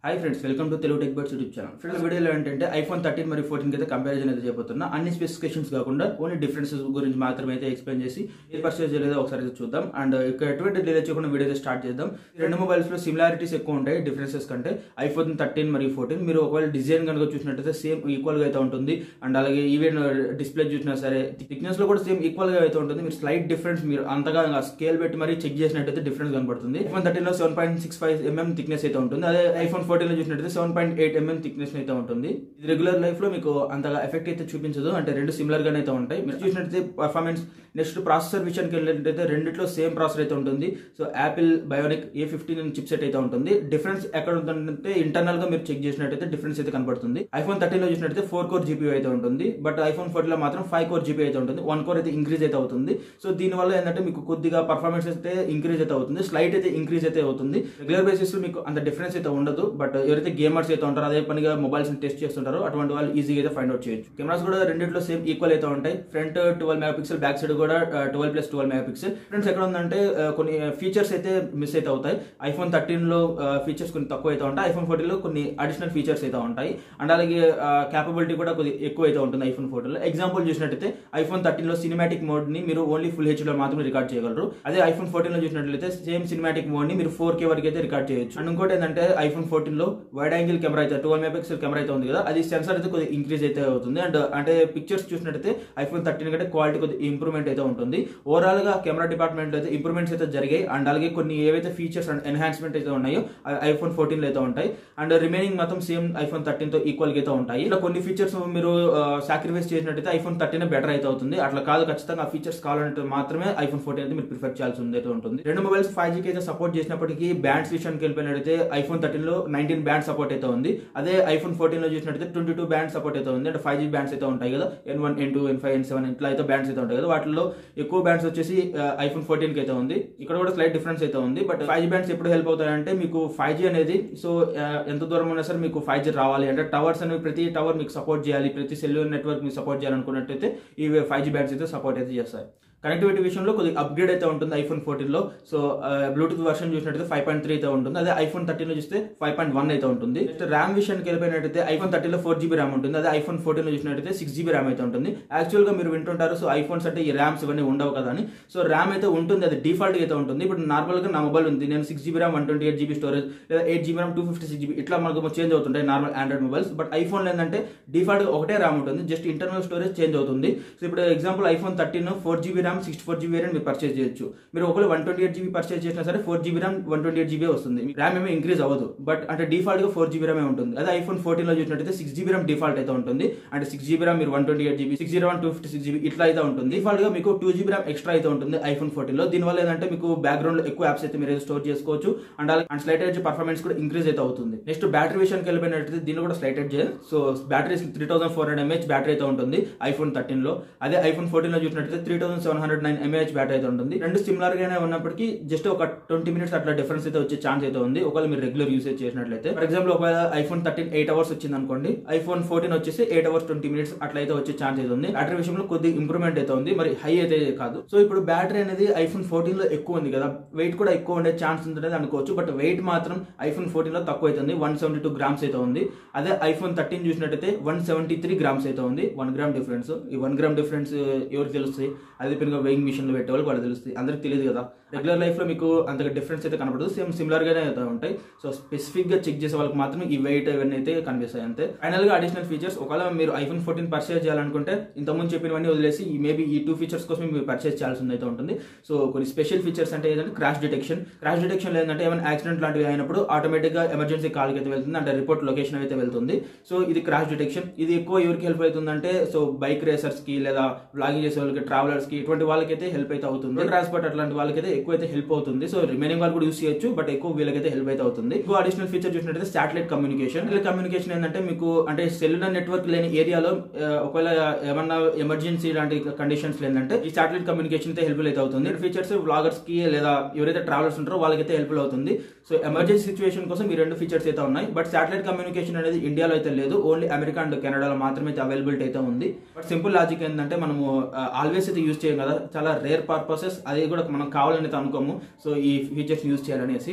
hi friends welcome to Telugu Tech Birds YouTube channel friends వీడియోలో ఏంటంటే iPhone thirteen మరియు fourteen అయితే కంపారిజన్ అయితే చేయబోతున్నా అన్ని స్పెసిఫికేషన్స్ కాకుండా ఓన్లీ డిఫరెన్సెస్ గురించి మాత్రమే అయితే ఎక్స్ప్లెయిన్ చేసి ఏ పర్చేజ్ చేయలేదో ఒకసారి అయితే చూద్దాం అండ్ ఇక్కడ ఎటువంటి డిలే చేయకుండా వీడియో అయితే స్టార్ట్ చేద్దాం ఈ రెండు మొబైల్స్ లో సిమిలారిటీస్ ఎక్కువ ఉంటాయి డిఫరెన్సెస్ కంటే ఐఫోన్ థర్టీన్ మరియు ఫోర్టీన్ మీరు ఒకవేళ డిజైన్ కనుక చూసినట్టయితే సేమ్ ఈక్వల్ గా అయితే ఉంటుంది అండ్ అలాగే ఈవెన్ డిస్ప్లే చూసినా సరే థిక్నెస్ లో కూడా సేమ్ ఈక్వల్ గా అయితే ఉంటుంది మీరు స్లైట్ డిఫరెన్స్ మీరు అంతగా స్కేల్ పెట్టి మరి చెక్ చేసినట్టయితే డిఫరెన్స్ కనబడుతుంది ఐఫోన్ థర్టీన్ లో seven point six five mm thickness అయితే ఉంటుంది అదే ఐఫోన్ ఫోర్టీన్ లో చూసినట్టయితే seven point eight mm thickness అయితే ఉంటుంది ఇది రెగ్యులర్ లైఫ్ లో మీకు అంతగా ఎఫెక్ట్ అయితే చూపించదు అంటే రెండు సిమిలర్ గానే అయితే ఉంటాయి మీరు చూసినట్టయితే పర్ఫార్మెన్స్ నెక్స్ట్ ప్రాసెసర్ విషయానికి వెళ్ళినట్టయితే రెండిట్లో సేమ్ ప్రాసెసర్ అయితే ఉంటుంది so Apple bionic A fifteen chip set అయితే ఉంటుంది డిఫరెన్స్ ఎక్కడ ఉంటుందంటే ఇంటర్నల్ గా మీరు చెక్ చేసినట్టయితే డిఫరెన్స్ అయితే కనబడుతుంది ఐఫోన్ థర్టీన్ లో చూసినట్టయితే ఫోర్ కోర్ జీపీ అయితే ఉంటుంది బట్ ఐఫోన్ ఫోర్టీన్ లో మాత్రం ఫైవ్ కోర్ జీపీ అయితే ఉంటుంది వన్ కోర్ అయితే ఇంక్రీజ్ అయితే అవుతుంది సో దీని వల్ల ఏంటంటే మీకు కొద్దిగా పర్ఫార్మెన్స్ అయితే ఇంక్రీజ్ అయితే అవుతుంది స్లైట్ అయితే ఇంక్రీజ్ అయితే అవుతుంది రెగ్యులర్ బేసిస్ లో మీకు అంత డిఫరెన్స్ అయితే ఉండదు బట్ ఎవరైతే గేమర్స్ అయితే ఉంటారో అదే పనిగా మొబైల్స్ టెస్ట్ చేస్తుంటారో అటువంటి వాళ్ళు ఈజీగా అయితే ఫైండ్ అవుట్ చేయొచ్చు కెమెరాస్ కూడా రెండిట్లో సేమ్ ఈక్వల్ అయితే ఉంటాయి front twelve mega pixel back side కూడా twelve plus twelve mega pixel friends ఎక్కడ ఉందంటే ఆ, కొన్ని ఫీచర్స్ అయితే మిస్ అయితే అవుతాయి ఐఫోన్ థర్టీన్ లో ఫీచర్స్ కొన్ని తక్కువ అయితే ఉంటాయి ఐఫోన్ ఫోర్టీన్ లో కొన్ని అడిషనల్ ఫీచర్స్ అయితే ఉంటాయి అండ్ అలాగే క్యాపబిలిటీ కూడా కొద్ది ఎక్కువ అయితే ఉంటుంది ఐఫోన్ ఫోర్టీన్ లో ఎగ్జాంపుల్ చూసినట్టయితే ఐఫోన్ థర్టీన్ లో సినిమాటిక్ మోడ్ ని మీరు ఓన్లీ ఫుల్ హెచ్ లో మాత్రమే రికార్డ్ చేయగలరు అదే ఐఫోన్ ఫోర్టీన్ లో చూసినట్లయితే సేమ్ సినిమాటిక్ మోడ్ ని మీరు ఫోర్ కే వరకు అయితే రికార్డ్ చేయొచ్చు అండ్ ఇంకోటి ఏంటంటే ఐఫోన్ ఫోర్టీన్ లో వైడ్ యాంగిల్ కెమెరా అయితే ట్వెల్వ్ మెగా పిక్సెల్ కెమెరా అయితే ఉంది కదా అది సెన్సార్ అయితే కొద్దిగా ఇంక్రీజ్ అయితే అవుతుంది అండ్ అంటే పిక్చర్స్ చూసినట్టయితే ఐఫోన్ థర్టీన్ కంటే క్వాలిటీ కొద్దిగా ఇంప్రూవ్మెంట్ అయితే ఉంటుంది ఓవరాల్ గా కెమెరా డిపార్ట్మెంట్ లో అయితే ఇంప్రూవ్మెంట్స్ అయితే జరిగాయి అండ్ అలాగే కొన్ని ఏవైతే ఫీచర్స్ అండ్ ఎన్హాన్స్మెంట్ అయితే ఉన్నాయో ఐఫోన్ ఫోర్టీన్ లో అయితే ఉంటాయి అండ్ రిమైనింగ్ మొత్తం సేమ్ ఐఫోన్ థర్టీన్ తో ఈక్వల్ గా అయితే ఉంటాయి ఇలా కొన్ని ఫీచర్స్ మీరు సాక్రిఫైస్ చేసినట్టయితే ఐఫోన్ థర్టీన్ బెటర్ అయితే అవుతుంది అట్లా కాదు ఖచ్చితంగా ఆ ఫీచర్స్ కావాలంటే మాత్రమే ఐఫోన్ ఫోర్టీన్ అయితే మీరు ప్రిఫర్ చేయాల్సి ఉంది అయితే ఉంటుంది రెండు మొబైల్స్ ఫైవ్ జీకి అయితే సపోర్ట్ చేసినప్పటికీ బ్యాండ్స్ విషయానికి వెళ్ళిపోయినట్టయితే ఐఫోన్ థర్టీన్ లో నైన్టీన్ బ్యాండ్ సపోర్ట్ అయితే ఉంది అదే ఐఫోన్ ఫోర్టీన్ లో చూసినట్టయితే ట్వంటీ టూ బ్యాండ్ సపోర్ట్ అయితే ఉంది అంటే ఫైవ్ జీ బ్యాండ్స్ అయితే ఉంటాయి కదా N one N two N five N seven ఇట్లా అయితే బ్యాండ్స్ అయితే ఉంటాయి కదా వాటిలో ఎక్కువ బ్యాండ్స్ వచ్చేసి ఐఫోన్ ఫోర్టీన్ కి అయితే ఉంది ఇక్కడ కూడా స్లైట్ డిఫరెన్స్ అయితే ఉంది బట్ ఫైవ్ జీ బ్యాండ్స్ ఎప్పుడు హెల్ప్ అవుతాయంటే మీకు ఫైవ్ జీ అనేది సో ఎంత దూరం ఉన్నా సరే మీకు ఫైవ్ జీ రావాలి అంటే టవర్స్ అనేవి ప్రతి టవర్ మీకు సపోర్ట్ చేయాలి ప్రతి సెల్యులర్ నెట్వర్క్ మీకు సపోర్ట్ చేయాలనుకున్నట్టయితే ఈ ఫైవ్ జీ బ్యాండ్స్ అయితే సపోర్ట్ అయితే చేస్తాయి కనెక్టివిటీ విషయంలో కొద్దిగా అప్గ్రేడ్ అయితే ఉంటుంది ఐఫోన్ ఫోర్టీన్ లో సో బ్లూటూత్ వర్షన్ చూసినట్టయితే ఫైవ్ పాయింట్ త్రీ అయితే ఉంటుంది అదే ఐఫోన్ థర్టీన్ లో చూస్తే ఫైవ్ పాయింట్ వన్ అయితే ఉంటుంది నెక్స్ట్ ర్యామ్ విషయానికి వెళ్ళిపోయినట్టయితే ఐఫోన్ థర్టీన్ లో ఫోర్ జీబీ ర్యామ్ ఉంటుంది అదే ఐఫోన్ ఫోర్టీన్ లో చూసినట్టయితే సిక్స్ జీబీ ర్యామ్ అయితే ఉంటుంది యాక్చువల్ గా మీరు వింటుంటారు సో ఐఫోన్స్ అంటే ఈ ర్యామ్స్ ఇవన్నీ ఉండవు కదా అని సో ర్యామ్ అయితే ఉంటుంది అది డిఫాల్ట్ అయితే ఉంటుంది ఇప్పుడు నార్మల్ గా నా మొబైల్ ఉంది నేను six GB RAM one twenty eight GB storage లేదా eight GB RAM two fifty six GB ఇట్లా మనకు చేంజ్ అవుతుంటాయి normal Android mobiles but iPhone ఏంటంటే డిఫాల్ట్ ఒకటే ర్యామ్ ఉంటుంది జస్ట్ ఇంటర్నల్ స్టోరేజ్ చేంజ్ అవుతుంది సో ఇప్పుడు example iPhone thirteen four GB RAM sixty four GB మీరు పర్చేజ్ చేయొచ్చు మీరు ఒకవేళ one twenty eight GB purchase చేసినా సరే four GB RAM one twenty eight GB వస్తుంది ర్యామ్ ఏమీ ఇంక్రీజ్ అవ్వదు బట్ అంటే డిఫాల్ట్ గా ఫోర్ జీబీ ర్యామ్ ఉంటుంది అదే ఐఫోన్ ఫోర్టీన్ లో చూసినట్టయితే సిక్స్ జీబీ ర్యామ్ డిఫాల్ట్ అయితే ఉంటుంది అంటే సిక్స్ జీబీ ర్యామ్ మీరు one twenty eight GB six zero one two fifty six GB ఇట్లా అయితే ఉంటుంది డిఫాల్ట్ గా మీకు టూ జీబీ ర్యామ్ ఎక్స్ట్రా అయితే ఉంటుంది ఐఫోన్ ఫోర్టీన్ లో దీనివల్ల ఏంటంటే మీకు బ్యాక్గ్రౌండ్ లో ఎక్కువ యాప్స్ అయితే మీరు స్టోర్ చేసుకోవచ్చు అండ్ అలాగే అండ్ స్లైట్ ఎడ్జ్ పర్ఫార్మెన్స్ కూడా ఇంక్రీజ్ అయితే అవుతుంది నెక్స్ట్ బ్యాటరీ విషయానికి వెళ్ళిపోయినట్టయితే దీనిలో కూడా slight edge so battery three thousand four hundred MH battery అయితే ఉంటుంది ఐఫోన్ థర్టీన్ లో అదే ఐఫోన్ ఫోర్టీన్ లో చూసినట్టయితే three thousand seven hundred nine mAh battery అయితే ఉంటుంది రెండు సిమిలర్ గానే ఉన్నప్పటికీ జస్ట్ ఒక ట్వంటీ మినిట్స్ అట్లా డిఫరెన్స్ అయితే వచ్చే ఛాన్స్ అయితే ఉంది ఒకవేళ మీరు రెగ్యులర్ యూసేజ్ చేసినట్లయితే ఫర్ ఎగ్జాంపుల్ ఒకవేళ ఐఫోన్ థర్టీన్ ఎయిట్ అవర్స్ వచ్చింది అనుకోండి ఐఫోన్ ఫోర్టీన్ వచ్చేసి ఎయిట్ అవర్స్ ట్వంటీ మినిట్స్ అట్లా అయితే వచ్చే ఛాన్స్ అయితే ఉంది బ్యాటరీ విషయంలో కొద్ది ఇంప్రూవ్మెంట్ అయితే ఉంది మరి హై అయితే కాదు సో ఇప్పుడు బ్యాటరీ అనేది ఐఫోన్ ఫోర్టీన్ లో ఎక్కువ ఉంది కదా వెయిట్ కూడా ఎక్కువ ఉండే ఛాన్స్ ఉంటుంది అనుకోవచ్చు బట్ వెయిట్ మాత్రం ఐఫోన్ ఫోర్టీన్ లో తక్కువ అవుతుంది వన్ సెవెంటీ టూ గ్రామ్స్ అయితే ఉంది అదే ఐఫోన్ థర్టీన్ చూసినట్టయితే వన్ సెవెంటీ త్రీ గ్రామ్స్ అయితే ఉంది వన్ గ్రామ్ డిఫరెన్స్ ఈ వన్ గ్రామ్ డిఫరెన్స్ ఎవరికి తెలుస్తాయి అదే పెనుక వెయింగ్ మిషన్ లో పెట్టే వాళ్ళకి వాళ్ళు తెలుస్తాయి అందరికి తెలియదు కదా రెగ్యులర్ లైఫ్ లో మీకు అంతగా డిఫరెన్స్ అయితే కనపడదు సేమ్ సిమిలర్ గానే అయితే ఉంటాయి సో స్పెసిఫిక్ గా చెక్ చేసే వాళ్ళకి మాత్రం ఈ వెయిట్ ఇవన్నీ అయితే కనిపిస్తాయి అంతే ఫైనల్ గా అడిషనల్ ఫీచర్స్ ఒకవేళ మీరు ఐఫోన్ ఫోర్టీన్ పర్చేస్ చేయాలనుకుంటే ఇంతకుముందు చెప్పినవన్నీ వదిలేసి ఈ మేబీ ఈ టూ ఫీచర్స్ కోసం మీరు పర్చేస్ చేయాల్సి అయితే ఉంటుంది సో కొన్ని స్పెషల్ ఫీచర్స్ అంటే ఏంటంటే క్రాష్ డిటెక్షన్ క్రాష్ డిటెక్షన్ ఏంటంటే ఏమైనా యాక్సిడెంట్ లాంటివి అయినప్పుడు ఆటోమేటిక్ గా ఎమర్జెన్సీ కాల్కి అయితే వెళ్తుంది అంటే రిపోర్ట్ లొకేషన్ అయితే వెళ్తుంది సో ఇది క్రాష్ డిటెక్షన్ ఇది ఎక్కువ ఎవరికి హెల్ప్ అవుతుందంటే సో బైక్ రేసర్స్ కి లేదా బ్లాగింగ్ చేసే వాళ్ళకి ట్రావెలర్స్ కి ఇటువంటి వాళ్ళకైతే హెల్ప్ అయితే అవుతుంది ట్రాన్స్పోర్ట్ అట్లాంటి వాళ్ళకైతే ఎక్కువ అయితే హెల్ప్ అవుతుంది సో రిమైనింగ్ వాళ్ళు కూడా యూస్ చేయొచ్చు బట్ ఎక్కువ వీళ్ళకైతే హెల్ప్ అయితే అవుతుంది ఇంకో అడిషనల్ ఫీచర్ చూసినట్టయితే శాటిలైట్ కమ్యూనికేషన్ కమ్యూనికేషన్ ఏంటంటే మీకు అంటే సెల్యులర్ నెట్వర్క్ లేని ఏరియాలో ఆ, ఒకవేళ ఏమన్నా ఎమర్జెన్సీ లాంటి కండిషన్స్ ఏంటంటే ఈ శాటిలైట్ కమ్యూనికేషన్ అయితే హెల్ప్ అయితే అవుతుంది ఫీచర్స్ బ్లాగర్స్ కి లేదా ఎవరైతే ట్రావెలర్స్ ఉంటారో వాళ్ళకైతే హెల్ప్ అవుతుంది సో ఎమర్జెన్సీ సిచువేషన్ కోసం ఈ రెండు ఫీచర్స్ అయితే ఉన్నాయి బట్ శాటిలైట్ కమ్యూనికేషన్ అనేది ఇండియాలో అయితే లేదు ఓన్లీ అమెరికా అండ్ కెనడాలో మాత్రమే అయితే అవైలబిలిటీ అయితే ఉంది బట్ సింపుల్ లాజిక్ ఏంటంటే మనము ఆల్వేస్ అయితే యూజ్ చేయం కదా చాలా రేర్ పర్పసెస్ అది కూడా మనం కావాలని అయితే అనుకోము సో ఈ ఫీచర్స్ యూజ్ చేయాలనేసి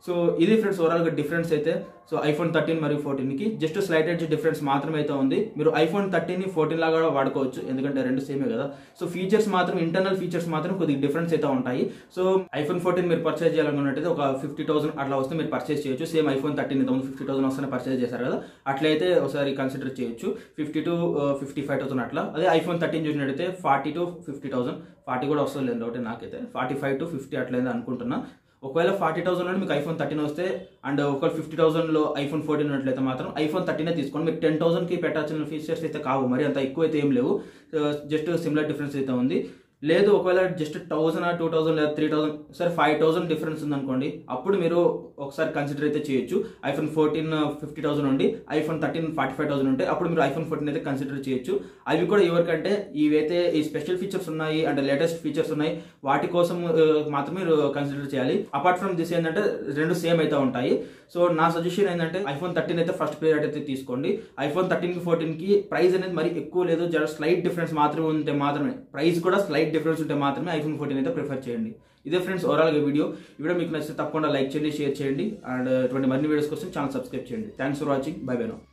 సో ఇది ఫ్రెండ్స్ ఓవరాల్గా డిఫరెన్స్ అయితే సో ఐఫోన్ థర్టీన్ మరియు ఫోర్టీన్కి జస్ట్ స్లైట్ ఎడ్జ్ డిఫరెన్స్ మాత్రమే అయితే ఉంది మీరు ఐఫోన్ థర్టీన్ ఫోర్టీన్ లాగా కూడా వాడుకోవచ్చు ఎందుకంటే రెండు సేమే కదా సో ఫీచర్స్ మాత్రం ఇంటర్నల్ ఫీచర్స్ మాత్రం కొద్దిగా డిఫరెన్స్ అయితే ఉంటాయి సో ఐఫోన్ ఫోర్టీన్ మీరు పర్చేజ్ చేయాలనుకున్నట్టయితే ఒక ఫిఫ్టీ థౌసండ్ అట్లా వస్తే మీరు పర్చేజ్ చేయొచ్చు సేమ్ ఐఫోన్ థర్టీన్ ఇంతకుముందు ఫిఫ్టీ థౌసండ్ వస్తే పర్చేజ్ చేశారు కదా అట్లయితే ఒకసారి కన్సిడర్ చేయొచ్చు fifty to fifty five thousand అట్లా అదే ఐఫోన్ థర్టీన్ చూసినట్టయితే forty to fifty thousand forty కూడా వస్తుంది లేదు ఒకటి నాకైతే ఫార్టీ ఫైవ్ టు ఫిఫ్టీ అట్లయింది అనుకుంటున్నా ఒకవేళ ఫార్టీ థౌసండ్లో మీకు ఐఫోన్ థర్టీన్ వస్తే అండ్ ఒకవేళ ఫిఫ్టీ థౌసండ్లో ఐఫోన్ ఫోర్టీన్ ఉన్నట్లయితే మాత్రం ఐఫోన్ థర్టీనే తీసుకోండి మీకు టెన్ థౌసండ్కి పెట్టాల్సిన ఫీచర్స్ అయితే కావు మరి అంత ఎక్కువ అయితే ఏం లేవు జస్ట్ సిమిలర్ డిఫరెన్స్ అయితే ఉంది లేదు ఒకవేళ జస్ట్ థౌసండ్ టూ థౌసండ్ లేదా త్రీ థౌసండ్ సరే ఫైవ్ థౌసండ్ డిఫరెన్స్ ఉందనుకోండి అప్పుడు మీరు ఒకసారి కన్సిడర్ అయితే చేయొచ్చు ఐఫోన్ ఫోర్టీన్ ఫిఫ్టీ థౌసండ్ ఉండి iPhone thirteen forty five thousand ఉంటే అప్పుడు మీరు ఐఫోన్ ఫోర్టీన్ అయితే కన్సిడర్ చేయొచ్చు అవి కూడా ఎవరికంటే ఇవైతే ఈ స్పెషల్ ఫీచర్స్ ఉన్నాయి అంటే లేటెస్ట్ ఫీచర్స్ ఉన్నాయి వాటి కోసం ఆ, మాత్రమే మీరు కన్సిడర్ చేయాలి అపార్ట్ ఫ్రమ్ దిస్ ఏంటంటే రెండు సేమ్ అయితే ఉంటాయి సో నా సజెషన్ ఏంటంటే ఐఫోన్ థర్టీన్ అయితే ఫస్ట్ ప్రియారిటీ అయితే తీసుకోండి ఐఫోన్ థర్టీన్ కి ఫోర్టీన్ కి ప్రైస్ అనేది మరి ఎక్కువ లేదు జస్ట్ స్లైట్ డిఫరెన్స్ మాత్రమే ఉంటే మాత్రమే ప్రైస్ కూడా స్లైట్ డిఫరెన్స్ ఉంటే మాత్రమే ఐఫోన్ ఫోర్టీన్ అయితే ప్రిఫర్ చేయండి ఇదే ఫ్రెండ్స్ ఓవరాల్గా వీడియో ఈ వీడియో మీకు నచ్చితే తప్పకుండా లైక్ చేయండి షేర్ చేయండి అండ్ ఇటువంటి మరిన్ని వీడియోస్ కోసం ఛానల్ సబ్స్క్రైబ్ చేయండి thanks for watching bye bye no